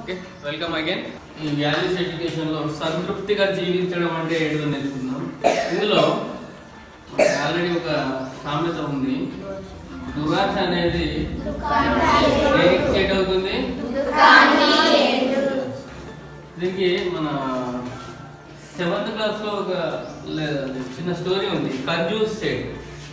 Okay welcome again ఈ values education లో సంతృప్తిగా జీవించడం అంటే ఏంటో నేర్చుకుందాం ఇందులో ఆల్రెడీ ఒక సామెత ఉంది దురాశ అనేది దేనికి చెడ్ అవుతుంది దీనికి మన సెవెంత్ క్లాస్ లో ఒక లే- చిన్న స్టోరీ ఉంది కంజూస్ సెడ్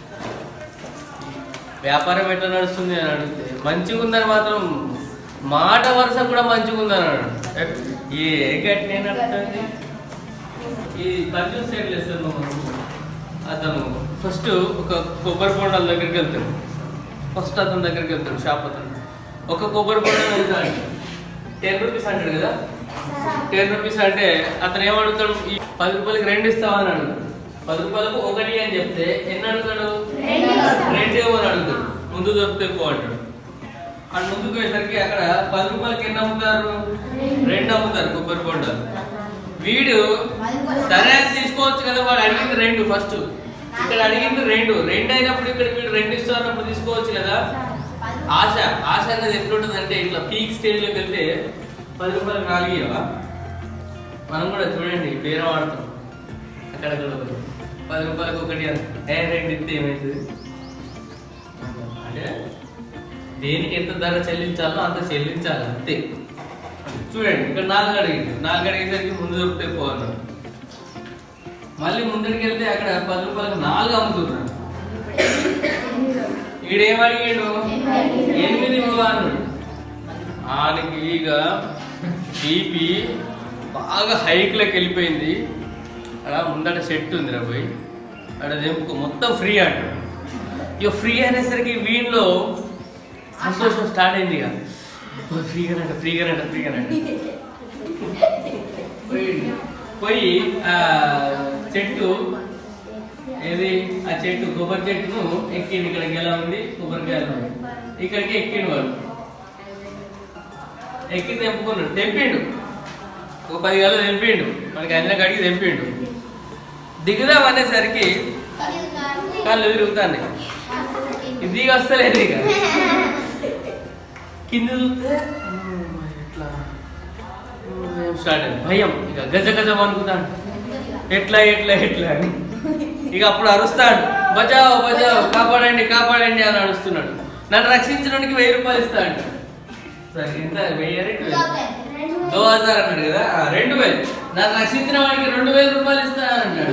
వ్యాపారం ఎట్లా నడుస్తుంది అని అడిగితే మంచిగా ఉందని మాత్రం మాట వరుస కూడా మంచిగా ఉందని అన్నాడు ఏ గట్టి నేను అడుగుతుంది ఈ కంజూస్ సెడ్ లేస్తాను అతను ఫస్ట్ ఒక కొబ్బరి బొండాల దగ్గరికి వెళ్తాడు ఫస్ట్ అతని దగ్గరికి వెళ్తాడు షాప్ అతను ఒక కొబ్బరి బొండం వెళ్తాడు టెన్ రూపీస్ అంటాడు కదా టెన్ రూపీస్ అంటే అతను ఏమడుగుతాడు ఈ పది రూపాయలకి రెండు ఇస్తావా అని అడుగుతాడు పది రూపాయలకు ఒకటి అని చెప్తే ఎన్ని అడుగుతాడు రెండు ఇవ్వని అడుగుతాడు ముందు దొరికితే ఎక్కువ అంటాడు అక్కడ ముందుకు పోయేసరికి అక్కడ పది రూపాయలకి ఎన్ని అమ్ముతారు రెండు అమ్ముతారు కొబ్బరి బొండాలు వీడు సరే అని తీసుకోవచ్చు కదా వాడు అడిగింది రెండు ఫస్ట్ ఇక్కడ అడిగింది రెండు రెండు అయినప్పుడు ఇక్కడ వీడు రెండు ఇస్తా అన్నప్పుడు తీసుకోవచ్చు కదా ఆశ ఆశ అనేది ఎట్లుంటుంది అంటే ఇట్లా పీక్ స్టేజ్ లోకి వెళ్తే పది రూపాయలు నాలుగు ఇవ్వవా? మనం కూడా చూడండి పేరు వాడతాం అక్కడక్కడ ఒకటి. పది రూపాయలకు ఒకటి అని. ఏ రెండు ఇస్తే ఏమవుతుంది అంటే దేనికి ఎంత ధర చెల్లించాలో అంత చెల్లించాలి అంతే చూడండి ఇక్కడ నాలుగు అడిగింది నాలుగు అడిగేసరికి ముందు దొరికితే పోవాలి మళ్ళీ ముందడికి వెళ్తే అక్కడ పది రూపాయలకు నాలుగు అమ్ముతున్నారు ఈడేం అడిగాడు ఎనిమిది ఇవ్వు అన్నాడు ఆయనకి ఇక బీపీ బాగా హైక్లోకి వెళ్ళిపోయింది అలా ముందట సెట్ ఉంది రా పోయి అక్కడ తెంపుకో మొత్తం ఫ్రీ అంటాడు ఇక ఫ్రీ అనేసరికి వీళ్ళలో సంతోషం స్టార్ట్ అయింది ఇక ఫ్రీగానంట ఫ్రీగానంట ఫ్రీగానంట పోయి పోయి ఆ చెట్టు ఏది ఆ చెట్టు కొబ్బరి చెట్టును ఎక్కిండు ఇక్కడ గెల ఉంది కొబ్బరికాయలు ఉంది. ఇక్కడికి ఎక్కిండు వాడు ఎక్కి తెంపుకున్నాడు తెంపిండు ఒక పది గల తెంపిండు మనకి అన్న కడిగి తెంపిండు దిగుదాం అనేసరికి కాళ్ళు తిరుగుతాయి ఇది దిగి వస్తలేదు ఇక కింద చూస్తే "అమ్మో, ఎట్లా ఏం స్టార్ట్ అయింది భయం ఇక గజ గజం అనుకున్నాడు ఎట్లా ఎట్లా ఎట్లా అని ఇక అప్పుడు అరుస్తాడు బచావ్ బచావ్ కాపాడండి కాపాడండి అని అరుస్తున్నాడు నన్ను రక్షించడానికి వెయ్యి రూపాయలు ఇస్తాడు సరే ఎంత వెయ్యి రెండు వేలు దో హజార్ అన్నాడు కదా ఆ, రెండు వేలు నన్ను రక్షించిన వాడికి రెండు వేల రూపాయలు ఇస్తా అన్నాడు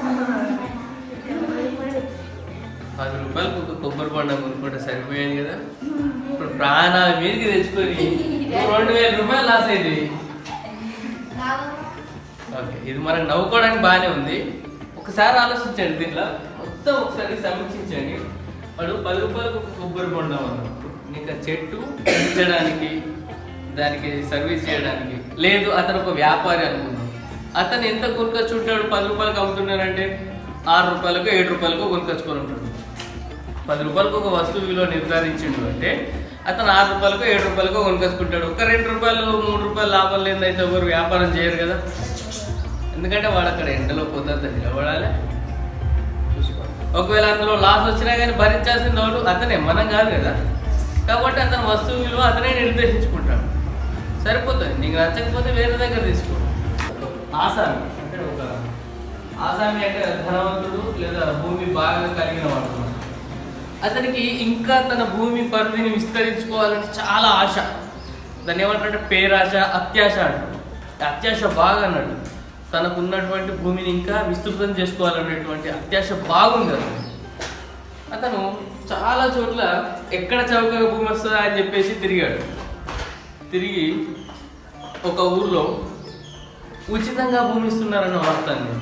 పది రూపాయలకు ఒక కొబ్బరి పండు కొనుక్కుంటే సరిపోయేది కదా ఇప్పుడు ప్రాణాల మీదకి తెచ్చుకొని నువ్వు రెండు వేల రూపాయలు లాస్ అయింది ఓకే ఇది మనకు నవ్వుకోవడానికి బాగానే ఉంది ఒకసారి ఆలోచించండి దీంట్లో మొత్తం ఒకసారి సమీక్షించండి వాడు పది రూపాయలకు ఒక కొబ్బరి బొండం అన్నాడు నీకు ఆ చెట్టు పెంచడానికి దానికి సర్వీస్ చేయడానికి లేదు అతను ఒక వ్యాపారి అనుకున్నాం అతను ఎంత కొనుకొచ్చుంటాడు పది రూపాయలకు అమ్ముతున్నాడంటే ఆరు రూపాయలకు ఏడు రూపాయలకు కొనుకొచ్చుకొని ఉంటాడు పది రూపాయలకు ఒక వస్తువు విలువ నిర్ధారించిండు అంటే అతను ఆరు రూపాయలకు ఏడు రూపాయలకు కొనుకొచ్చుకుంటాడు ఒక రెండు రూపాయలు మూడు రూపాయలు లాభం లేదైతే ఎవరు వ్యాపారం చేయరు కదా ఎందుకంటే వాడు అక్కడ ఎండలో పొద్దుంత నిలబడాలి చూసుకోవాలి ఒకవేళ అందులో లాస్ వచ్చినా కానీ భరించాల్సిన వాడు అతనే మనం కాదు కదా కాబట్టి అతని వస్తువు విలువ అతనే నిర్దేశించుకుంటాడు సరిపోతుంది నీకు నచ్చకపోతే వేరే దగ్గర తీసుకో ఆసామి అంటే ఒక ఆసామి అంటే ధనవంతుడు లేదా భూమి బాగా కలిగిన వాడు అన్నమాట. అతనికి ఇంకా తన భూమి పరిధిని విస్తరించుకోవాలంటే చాలా ఆశ దాన్ని ఏమంటారంటే పేరాశ అత్యాశ అంటారు అత్యాశ బాగా అన్నాడు తనకు ఉన్నటువంటి భూమిని ఇంకా విస్తృతం చేసుకోవాలనేటువంటి అత్యాశ బాగుంది అతను అతను చాలా చోట్ల ఎక్కడ చౌకగా భూమి వస్తుందా అని చెప్పేసి తిరిగాడు తిరిగి ఒక ఊర్లో ఉచితంగా భూమి ఇస్తున్నారన్న వార్త అందింది.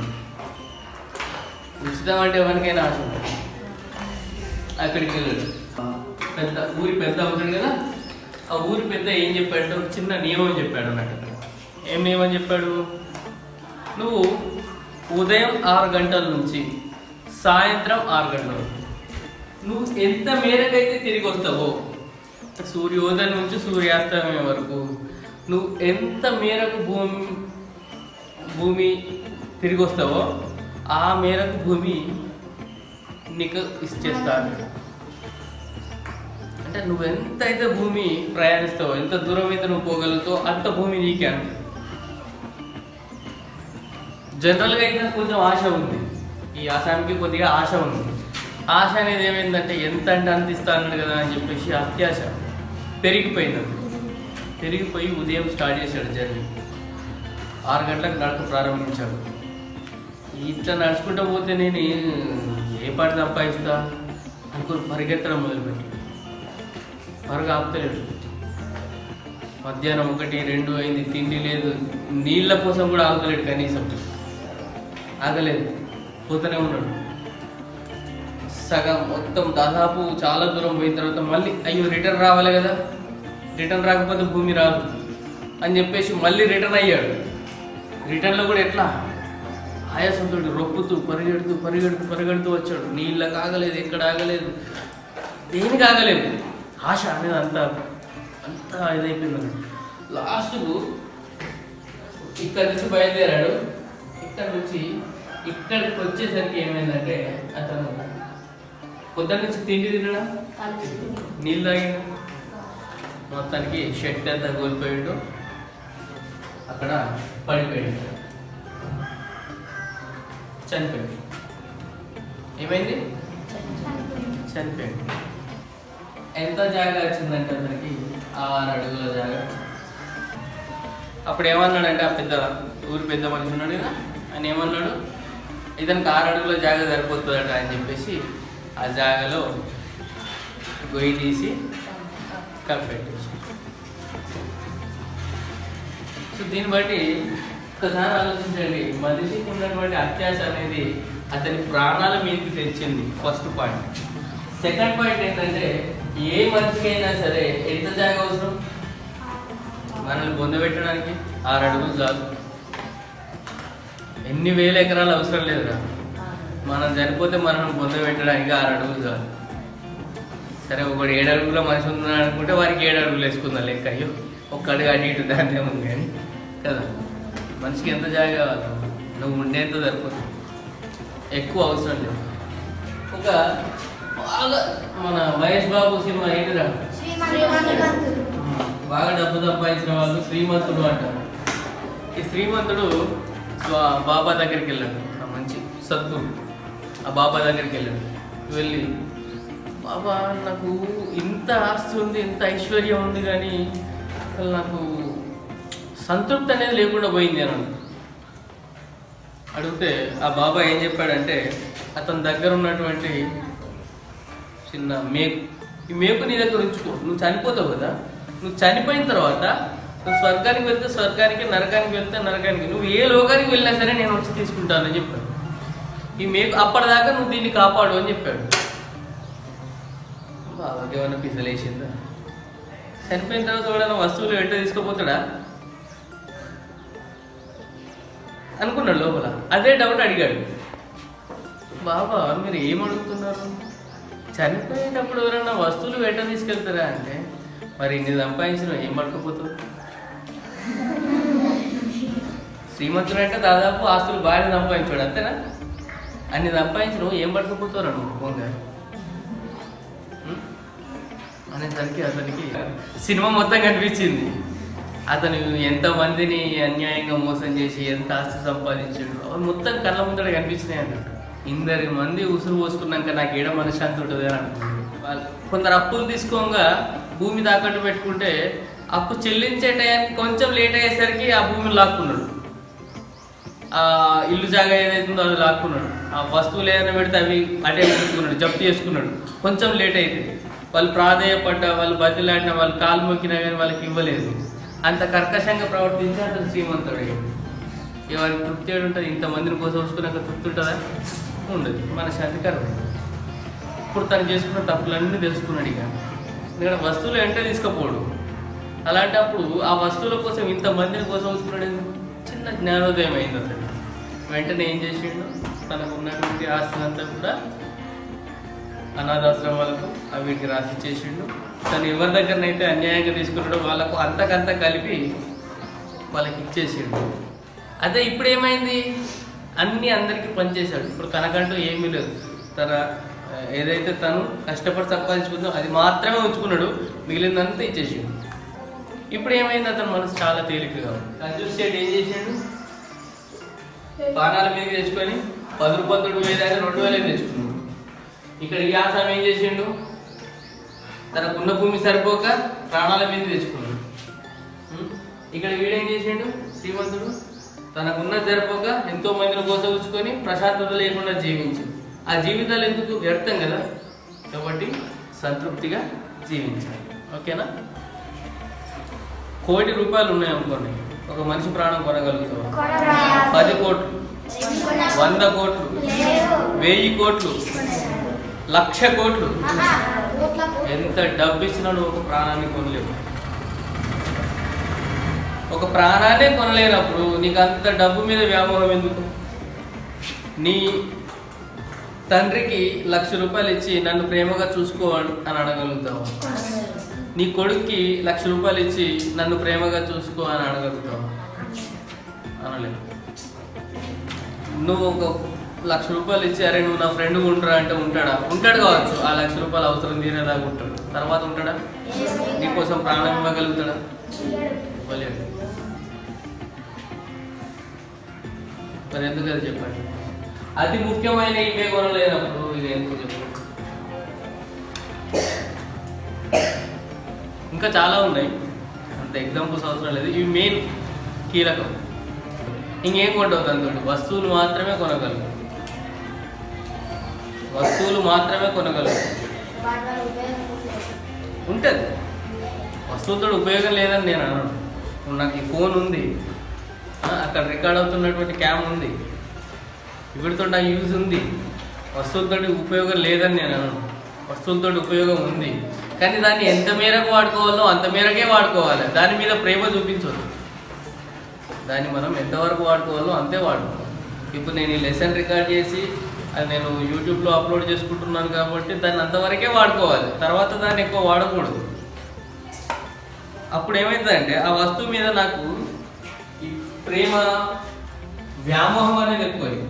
ఉచితం అంటే ఎవరికైనా ఆశ ఉంటుంది అక్కడికి వెళ్ళాడు పెద్ద ఊరి పెద్ద అవుతాడు కదా ఆ ఊరి పెద్ద ఏం చెప్పాడంటే ఒక చిన్న నియమం చెప్పాడు అన్నట్టు అక్కడ ఏం నియమం చెప్పాడు నువ్వు ఉదయం ఆరు గంటల నుంచి సాయంత్రం ఆరు గంటల వరకు నువ్వు ఎంత మేరకైతే తిరిగి వస్తావో సూర్యోదయం నుంచి సూర్యాస్తమయం వరకు నువ్వు ఎంత మేరకు భూమి భూమి తిరిగి వస్తావో ఆ మేరకు భూమి నీకు ఇచ్చేస్తాను అంటే నువ్వు ఎంత అయితే భూమి ప్రయాణిస్తావో ఎంత దూరం అయితే నువ్వు పోగలుగుతావో అంత భూమి నీకే అంట జనరల్గా అయితే కొంచెం ఆశ ఉంది ఈ ఆసామికి కొద్దిగా ఆశ ఉంది ఆశ అనేది ఏమైందంటే ఎంత అంటే అంత ఇస్తాను కదా అని చెప్పేసి అత్యాశ పెరిగిపోయింది అది పెరిగిపోయి ఉదయం స్టార్ట్ చేశాడు జర్నీ ఆరు గంటలకు నడక ప్రారంభించాడు ఇట్లా నడుచుకుంటూ పోతే నేను ఏ పాట సంపాదిస్తా అనుకుని పరిగెత్తడం మొదలుపెట్టి పరుగు ఆపుతలేడు మధ్యాహ్నం ఒకటి రెండు అయింది తిండి లేదు నీళ్ళ కోసం కూడా ఆగలేడు కనీసం ఆగలేదు పోతూనే ఉన్నాడు సగం మొత్తం దాదాపు చాలా దూరం పోయిన తర్వాత మళ్ళీ అయ్యో రిటర్న్ రావాలి కదా రిటర్న్ రాకపోతే భూమి రాదు అని చెప్పేసి మళ్ళీ రిటర్న్ అయ్యాడు రిటర్న్లో కూడా ఎట్లా ఆయాసంతో రొప్పుతూ పరిగెడుతూ పరిగెడుతూ పరిగెడుతూ వచ్చాడు నీళ్ళకి ఆగలేదు ఎక్కడ ఆగలేదు దేనికి ఆగలేదు ఆశ అనేది అంత అంత ఇదైపోయింది లాస్ట్కు ఇక్కడ నుంచి బయలుదేరాడు ఇక్కడ నుంచి ఇక్కడికి వచ్చేసరికి ఏమైందంటే అతను పొద్దున్న నుంచి తిండి తినడా నీళ్ళు తాగిన మొత్తానికి శక్తి అంతా కోల్పోయాడు అక్కడ పడిపోయాడు చనిపోయాడు ఏమైంది చనిపోయాడు ఎంత జాగా వచ్చిందంటే అతనికి ఆరు అడుగుల జాగా అప్పుడు ఏమన్నాడంటే ఆ పెద్ద ఊరు పెద్ద మనిషి ఉన్నాడు కదా ఆయన ఏమన్నాడు ఇతనికి ఆరు అడుగుల జాగా సరిపోతుందట అని చెప్పేసి ఆ జాగాలో గొయ్యి తీసి కప్పెట్టేసి సో దీన్ని బట్టి ఒకసారి ఆలోచించండి మనిషికి ఉన్నటువంటి అత్యాశ అనేది అతని ప్రాణాల మీదకి తెచ్చింది ఫస్ట్ పాయింట్ సెకండ్ పాయింట్ ఏంటంటే ఏ మనిషికైనా సరే ఎంత జాగా అవసరం మనల్ని పొందబెట్టడానికి ఆరు అడుగులు చాలు ఎన్ని వేల ఎకరాలు అవసరం లేదురా మనం చనిపోతే మనం పొందబెట్టడానికి ఆరు అడుగులు చాలు సరే ఒకటి ఏడు అడుగుల మనిషి ఉందని అనుకుంటే వారికి ఏడు అడుగులు వేసుకుందాం లెక్క అయ్యో ఒక్క అడుగు అటు ఇటు దాంట్లో ఉంది కానీ కదా మనిషికి ఎంత జాగా కావాలి నువ్వు ఉండేంత సరిపోతుంది ఎక్కువ అవసరం లేదు ఒక బాగా మన మహేష్ బాబు సినిమా ఏంటిరా బాగా డబ్బు సంపాదించిన వాళ్ళు శ్రీమంతుడు అంటారు ఈ శ్రీమంతుడు స్వా- బాబా దగ్గరికి వెళ్ళాడు ఆ మంచి సద్గురు ఆ బాబా దగ్గరికి వెళ్ళాడు వెళ్ళి బాబా నాకు ఇంత ఆస్తి ఉంది ఇంత ఐశ్వర్యం ఉంది కానీ అసలు నాకు సంతృప్తి అనేది లేకుండా పోయింది అని అన్నాడు. అడిగితే ఆ బాబా ఏం చెప్పాడంటే అతని దగ్గర ఉన్నటువంటి చిన్న మేకు ఈ మేకు నీ దగ్గర ఉంచుకో నువ్వు చనిపోతావు కదా నువ్వు చనిపోయిన తర్వాత నువ్వు స్వర్గానికి వెళ్తే స్వర్గానికి నరకానికి వెళ్తే నరకానికి నువ్వు ఏ లోకానికి వెళ్ళినా సరే నేను వచ్చి తీసుకుంటానని చెప్పాడు ఈ మేకు అప్పటిదాకా నువ్వు దీన్ని కాపాడు అని చెప్పాడు బాబాకి ఏమైనా పిసలేసిందా చనిపోయిన తర్వాత కూడా వస్తువులు వెంట తీసుకుపోతాడా అనుకున్నాడు లోపల అదే డౌట్ అడిగాడు బాబా మీరు ఏం అడుగుతున్నారు చనిపోయేటప్పుడు ఎవరైనా వస్తువులు వెంట తీసుకెళ్తారా అంటే మరి ఇన్ని సంపాదించిన ఏం పట్టుకుపోతావు శ్రీమంతుడు అంటే దాదాపు ఆస్తులు బాగా సంపాదించాడు అంతేనా అన్ని సంపాదించిన ఏం పట్టుకుపోతారు నువ్వు పోగా ఉం? అనేసరికి అతనికి సినిమా మొత్తం కనిపించింది అతను ఎంత మందిని అన్యాయంగా మోసం చేసి ఎంత ఆస్తి సంపాదించాడు అవి మొత్తం కళ్ళ ముందర కనిపించినాయి అన్నట్టు ఇందరి మంది ఉసురు పోసుకున్నాక నాకు ఏడ మనశ్శాంతి ఉంటుంది అని అనుకున్నాడు వాళ్ళు కొందరు అప్పులు తీసుకోగా భూమి తాకట్టు పెట్టుకుంటే అప్పు చెల్లించే టయానికి కొంచెం లేట్ అయ్యేసరికి ఆ భూమిని లాక్కున్నాడు ఆ ఇల్లు జాగా ఏదైతుందో అది లాక్కున్నాడు ఆ వస్తువులు ఏదైనా పెడితే అవి అటే ఉంచుకున్నాడు జప్తు చేసుకున్నాడు కొంచెం లేట్ అయింది వాళ్ళు ప్రాధేయపడ్డ వాళ్ళు బతిలాడిన వాళ్ళు కాలు మొక్కినా కానీ వాళ్ళకి ఇవ్వలేదు అంత కర్కశంగా ప్రవర్తించి అతను శ్రీమంతుడు అయ్యాడు ఎవరికి తృప్తి ఏడు ఉంటుంది ఇంతమందిని కోసం వచ్చుకున్నాక తృప్తి ఉంటుందా ఉండదు మన శాంతికరం ఇప్పుడు తను చేసుకున్న తప్పులన్నీ తెలుసుకున్నాడు ఇక ఎందుకంటే వస్తువులు వెంట తీసుకుపోడు అలాంటప్పుడు ఆ వస్తువుల కోసం ఇంతమందిని కోసం వచ్చుకున్నాడు ఎందుకు? చిన్న జ్ఞానోదయం అయింది అతను వెంటనే ఏం చేసిండు తనకు ఉన్నటువంటి ఆస్తినంతా కూడా అనాథాశ్రమాలకు అవి వీటికి రాసి ఇచ్చేసిండు తను ఎవరి దగ్గరనైతే అన్యాయంగా తీసుకున్నాడో వాళ్ళకు అంతకంత కలిపి వాళ్ళకి ఇచ్చేసిండు అదే ఇప్పుడు ఏమైంది అన్నీ అందరికీ పనిచేశాడు ఇప్పుడు తనకంటూ ఏమీ లేదు తన ఏదైతే తను కష్టపడి సంపాదించుకుందో అది మాత్రమే ఉంచుకున్నాడు మిగిలిందంతా ఇచ్చేసిండు ఇప్పుడు ఏమైంది అతను మనసు చాలా తేలికగా ఉంది కంజూస్ స్టేట్ ఏం చేసిండు బాణాల మీద తెచ్చుకొని పది రూపాయలు తోటి వేలు ఆయన రెండు వేలు తెచ్చుకున్నాడు ఇక్కడ ఈ ఆసాం ఏం చేసిండు తనకున్న భూమి సరిపోక ప్రాణాల మీద తెచ్చుకున్నాడు ఉం? ఇక్కడ వీడేం చేసిండు శ్రీమంతుడు తనకున్న సరిపోక ఎంతో మందిని కోసగుచ్చుకొని ప్రశాంతత లేకుండా జీవించాడు ఆ జీవితాలు ఎందుకు వ్యర్థం కదా కాబట్టి సంతృప్తిగా జీవించాలి ఓకేనా కోటి రూపాయలు ఉన్నాయి అనుకోండి ఒక మనిషి ప్రాణం కొనగలుగుతాం పది కోట్లు వంద కోట్లు వెయ్యి కోట్లు లక్ష కోట్లు ఎంత డబ్బు ఇచ్చినా నువ్వు ఒక ప్రాణాన్ని కొనలేవు ఒక ప్రాణాన్నే కొనలేనప్పుడు నీకు అంత డబ్బు మీద వ్యామోహం ఎందుకు నీ తండ్రికి లక్ష రూపాయలు ఇచ్చి నన్ను ప్రేమగా చూసుకోవాలి అని అడగలుగుతావు నీ కొడుక్కి లక్ష రూపాయలు ఇచ్చి నన్ను ప్రేమగా చూసుకో అని అడగలుగుతావు అనలేదు నువ్వు ఒక లక్ష రూపాయలు ఇచ్చి అరే నువ్వు నా ఫ్రెండ్ ఉంటారా అంటే ఉంటాడా ఉంటాడు కావచ్చు ఆ లక్ష రూపాయలు అవసరం తీరేదాకా ఉంటాడు తర్వాత ఉంటాడా నీకోసం ప్రాణం ఇవ్వగలుగుతాడా ఇవ్వలేడు మరి ఎందుకు అది చెప్పండి అతి ముఖ్యమైన ఇవే కొనలేనప్పుడు ఇది ఎందుకు చెప్పండి ఇంకా చాలా ఉన్నాయి అంత ఎగ్జాంపుల్స్ అవసరం లేదు ఇవి మెయిన్ కీలకం ఇంకేం కొంటావు దాంతో వస్తువులు మాత్రమే కొనగలవు వస్తువులు మాత్రమే కొనగలవు ఉంటుంది వస్తువులతో ఉపయోగం లేదని నేను అనను ఇప్పుడు నాకు ఈ ఫోన్ ఉంది ఆ, అక్కడ రికార్డ్ అవుతున్నటువంటి క్యామ్ ఉంది వీటితో నా యూజ్ ఉంది వస్తువులతో ఉపయోగం లేదని నేను అనను వస్తువులతో ఉపయోగం ఉంది కానీ దాన్ని ఎంత మేరకు వాడుకోవాలో అంత మేరకే వాడుకోవాలి దాని మీద ప్రేమ చూపించవద్దు దాన్ని మనం ఎంతవరకు వాడుకోవాలో అంతే వాడుకోవాలి ఇప్పుడు నేను ఈ లెసన్ రికార్డ్ చేసి అది నేను యూట్యూబ్లో అప్లోడ్ చేసుకుంటున్నాను కాబట్టి దాన్ని అంతవరకే వాడుకోవాలి తర్వాత దాన్ని ఎక్కువ వాడకూడదు అప్పుడు ఏమవుతుందంటే ఆ వస్తువు మీద నాకు ఈ ప్రేమ వ్యామోహం అనేది ఎక్కువైంది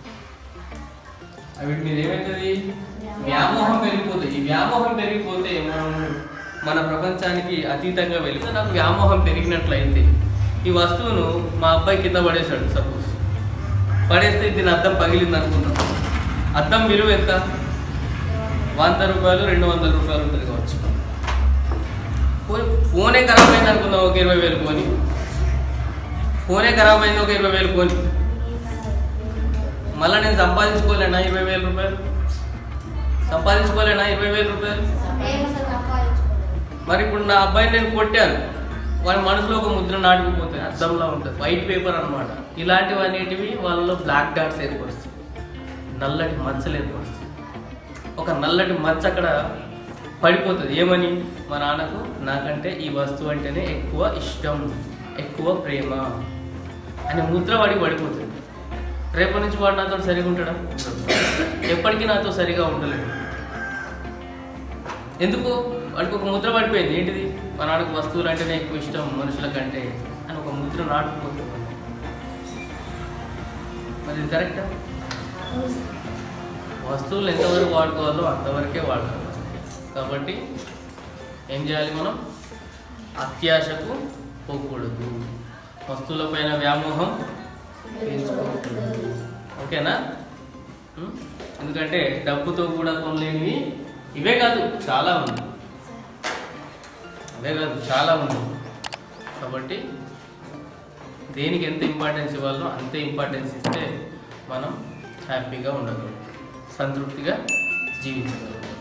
వీటి మీద ఏమవుతుంది వ్యామోహం పెరిగిపోతుంది ఈ వ్యామోహం పెరిగిపోతే మనం మన ప్రపంచానికి అతీతంగా వెళ్ళి నాకు వ్యామోహం పెరిగినట్లయితే ఈ వస్తువును మా అబ్బాయి కింద పడేశాడు సపోజ్ పడేస్తే దీని అద్దం పగిలింది అనుకుందాం అద్దం విలువ ఎంత వంద రూపాయలు రెండు వందల రూపాయలు ఉంటుంది కావచ్చు పోనీ ఫోనే ఖరాబ్ అయింది అనుకుందాం ఒక ఇరవై వేలు కొని ఫోనే ఖరాబ్ అయింది ఒక ఇరవై వేలు కొని మళ్ళీ నేను సంపాదించుకోలేనా ఇరవై వేల రూపాయలు సంపాదించుకోలేనా ఇరవై వేల రూపాయలు మరి ఇప్పుడు నా అబ్బాయిని నేను కొట్టాను వాడి మనసులో ఒక ముద్ర నాటుకుపోతుంది అర్థంలా ఉంటుంది వైట్ పేపర్ అన్నమాట ఇలాంటివి అనేటివి వాళ్ళలో బ్లాక్ డాట్స్ ఏర్పరుస్తాయి నల్లటి మచ్చలు ఏర్పరుస్తాయి ఒక నల్లటి మచ్చ అక్కడ పడిపోతుంది ఏమని మా నాన్నకు నాకంటే ఈ వస్తువు అంటేనే ఎక్కువ ఇష్టం ఎక్కువ ప్రేమ అనే ముద్ర వాడికి పడిపోతుంది రేపటి నుంచి వాడు నాతో సరిగా ఉంటాడా ఎప్పటికీ నాతో సరిగా ఉండలేడు ఎందుకు వాడికి ఒక ముద్ర పడిపోయింది ఏంటిది మా నాన్నకు వస్తువులు అంటేనే ఎక్కువ ఇష్టం మనుషుల కంటే అని ఒక ముద్ర నాటుకుపోతుంది మరి ఇది కరెక్టా వస్తువులు ఎంతవరకు వాడుకోవాలో అంతవరకే వాడుకోవాలి కాబట్టి ఏం చేయాలి మనం అత్యాశకు పోకూడదు వస్తువులపైన వ్యామోహం పెంచుకోకూడదు ఓకేనా ఉం? ఎందుకంటే డబ్బుతో కూడా కొనలేనివి ఇవే కాదు చాలా ఉంది అవే కాదు చాలా ఉంది కాబట్టి దేనికి ఎంత ఇంపార్టెన్స్ ఇవ్వాలో అంతే ఇంపార్టెన్స్ ఇస్తే మనం హ్యాపీగా ఉండగలం సంతృప్తిగా జీవించగలం